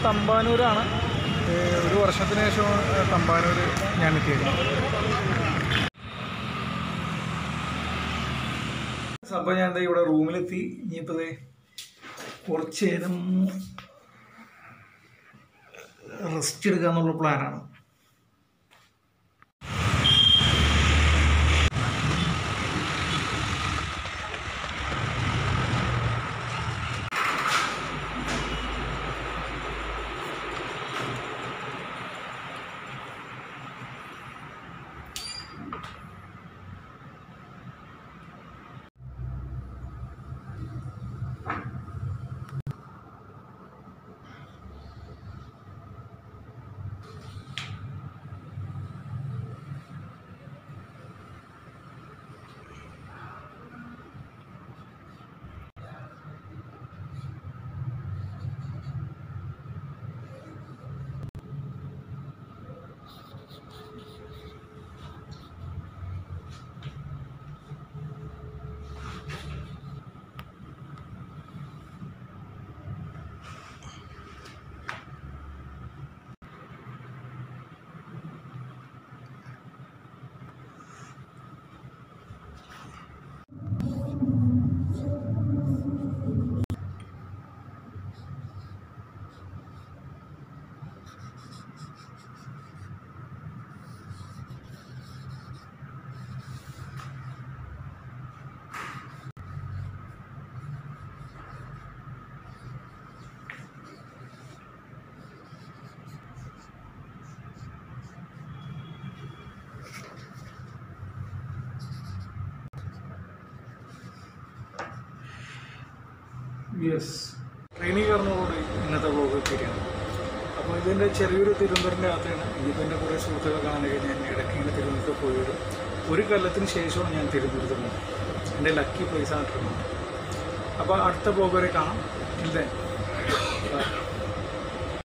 തമ്പാനൂരാണ് ഏഹ് ഒരു വർഷത്തിന് ശേഷം തമ്പാനൂർ ഞാൻ എത്തിയേക്കുന്നത് അപ്പോൾ ഞാൻ ദേ ഇവിടെ റൂമിലെത്തി ഇനിയിപ്പോൾ ദേ കുറച്ച് നേരം റെസ്റ്റ് എടുക്കുക എന്നുള്ള പ്ലാനാണ് യെസ് ട്രെയിനിൽ കയറുന്നതോട് ഇന്നത്തെ വ്ലോഗ് ശരിയാണ് അപ്പോൾ ഇതിൻ്റെ ചെറിയൊരു തിരുവനന്തപുരത്തിൻ്റെ യാത്രയാണ് ഇനിയിപ്പോൾ എൻ്റെ കുറേ സുഹൃത്തുക്കളെ കാണാനൊക്കെ ഞാൻ ഇടയ്ക്ക് ഇങ്ങനെ തിരുവനന്തപുരത്ത് പോയി വരും ഒരു കൊല്ലത്തിന് ശേഷമാണ് ഞാൻ തിരുവനന്തപുരത്ത് പോകുന്നത് എൻ്റെ ലക്കി പ്ലേസാണ് ട്രിവാൻഡ്രം അപ്പോൾ അടുത്ത ബ്ലോഗ് വരെ കാണാം ഇല്ലേ